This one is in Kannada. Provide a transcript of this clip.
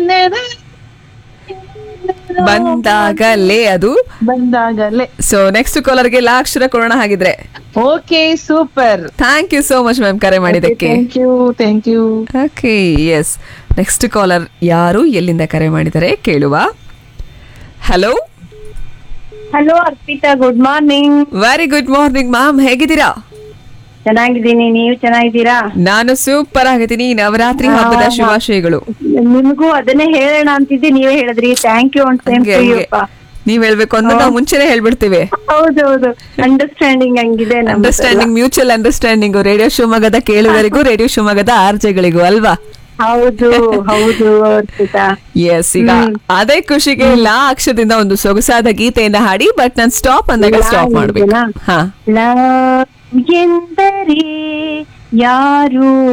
ಬಂದಾಗಲೇ ಅದು ಬಂದಾಗಲೇ ಸೊ ನೆಕ್ಸ್ಟ್ ಕಾಲರ್ಗೆ ಎಲ್ಲ ಅಕ್ಷರ ಕೊಡೋಣ ಹಾಗಿದ್ರೆ okay super thank you so much ma'am ಕರೆ ಮಾಡಿದ್ದಕ್ಕೆ thank you thank you okay yes next caller ಯಾರು ಎಲ್ಲಿಂದ ಕರೆ ಮಾಡಿದ್ದಾರೆ ಕೇಳುವ hello hello Arpita good morning very good morning ma'am ಹೇಗಿದ್ದೀರಾ ಚೆನ್ನಾಗಿದ್ದೀನಿ ನೀವು ಚೆನ್ನಾಗಿದ್ದೀರಾ ನಾನು ಸೂಪರ್ ಆಗಿದ್ದೀನಿ ನವರಾತ್ರಿ ಹಬ್ಬದ ಶುಭಾಶಯಗಳು ನಿಮಗೂ ಅದನ್ನೇ ಹೇಳೋಣ ಅಂತಿದ್ದೆ ನೀವೇ ಹೇಳಿದ್ರಿ ಥ್ಯಾಂಕ್ ಯು ಅಂತ ಹಂಗೆ ಹಂಗೆ ನೀವ್ ಹೇಳ್ಬೇಕು ಅಂದ್ರೆ ನಾವು ಮುಂಚೆನೆ ಹೇಳ್ಬಿಡ್ತೀವಿ ಹೌದೌದು ಅಂಡರ್ಸ್ಟ್ಯಾಂಡಿಂಗ್ ಹಂಗಿದೆ ನಮ್ದು. ಅಂಡರ್ಸ್ಟ್ಯಾಂಡಿಂಗ್ ಮ್ಯೂಚುವಲ್ ಅಂಡರ್ಸ್ಟ್ಯಾಂಡಿಂಗ್ ರೇಡಿಯೋ ಶಿವಮೊಗ್ಗದ ಕೇಳುಗರಿಗೂ ರೇಡಿಯೋ ಶಿವಮೊಗ್ಗದ ಆರ್ಜೆಗಳಿಗೂ ಅಲ್ವಾ ಹೌದು ಹೌದು ಅರ್ಪಿತಾ ಎಸ್ ಈಗ ಅದೇ ಖುಷಿಗೆ ಲಾ ಅಕ್ಷರದಿಂದ ಒಂದು ಸೊಗಸಾದ ಗೀತೆಯನ್ನ ಹಾಡಿ ಬಟ್ ನಾನ್ ಸ್ಟಾಪ್ ಅಂದಾಗ ಲಾ ಸ್ಟಾಪ್ ಮಾಡ್ಬೇಕು ಇದೆನಾ? ಹಾ ಲವ್ ಎಂದರೆ ಯಾರು